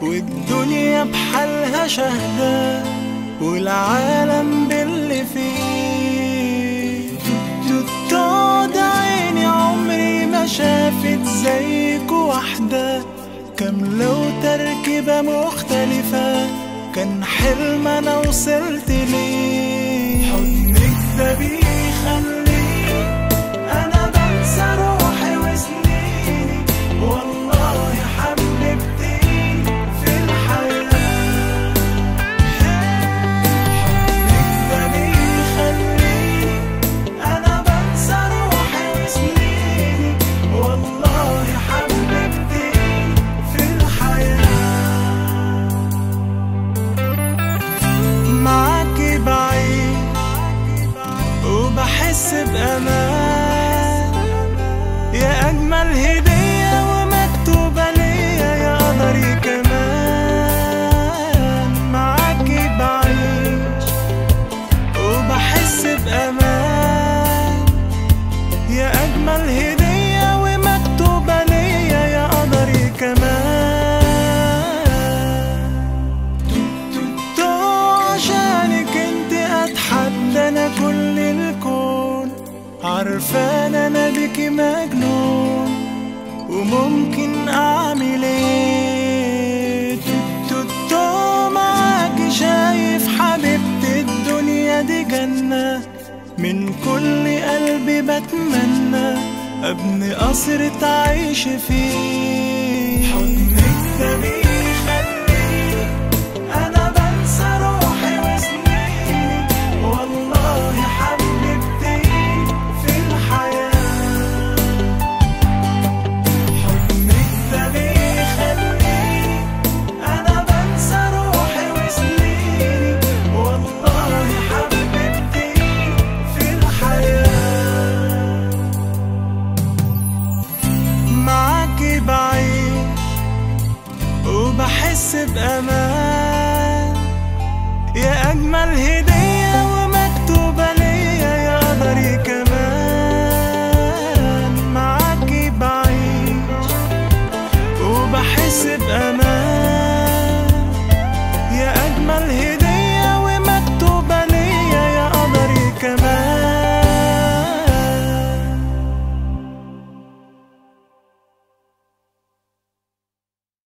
والدنيا بحالها شهدة والعالم باللي فيه تقعد عيني عمري ما شافت زيك واحدة كاملة وتركيبة مختلفة كان حلم أنا وصلت ليه حضنك ده بيخليني أنا بنسى روحي وسنيني والله حببتيني في الحياة حضنك ده بيخليني أنا بنسى روحي وسنيني والله حببتيني في الحياة معاكي بعيد وبحس بأمان يا أجمل هدية ومكتوبة ليا يا قدري كمان معاكي بعيش وبحس بأمان يا أجمل هدية ومكتوبة ليا يا قدري كمان تو عشانك انت اتحدى انا كل الكون عارفان انا بيكي مجنون وممكن اعمل ايه تو تو معاكي شايف حبيبتي الدنيا دي جنة من كل قلبي بتمنى ابني قصر تعيش فيه حضنك ده بيخليني انا بنسى روحي وسنيني والله حببتيني في الحياة حضنك ده بيخليني انا بنسى روحي وسنيني والله حببتيني في الحياة معاكي بعيد وبحس بأمان